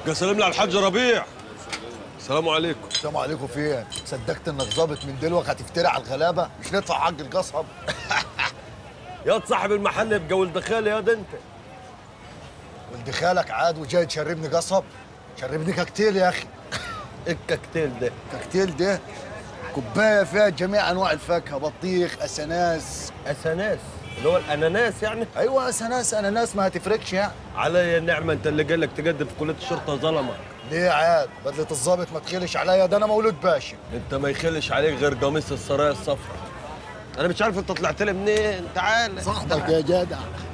سلام لي على الحاج ربيع السلام عليكم السلام عليكم فين صدقت انك ظابط من دلوقتي هتفتري على الغلابه مش ندفع حق القصب يا صاحب المحل يبقى ولد خالي يا ده انت ولد خالك عاد وجاي تشربني قصب شربني كاكتيل يا اخي ايه الكاكتيل ده كاكتيل ده كوبايه فيها جميع انواع الفاكهه بطيخ اساناس اساناس اللي هو الاناناس يعني ايوه اساناس اناناس ما هتفرقش يعني عليا النعمه انت اللي قال لك تقدم في كليه الشرطه ظلمك ليه عاد بدله الظابط ما تخيلش عليا ده انا مولود باشا انت ما يخلش عليك غير قميص السرايا الصفراء انا مش عارف انت طلعت لي منين تعال صاحبك يا جدع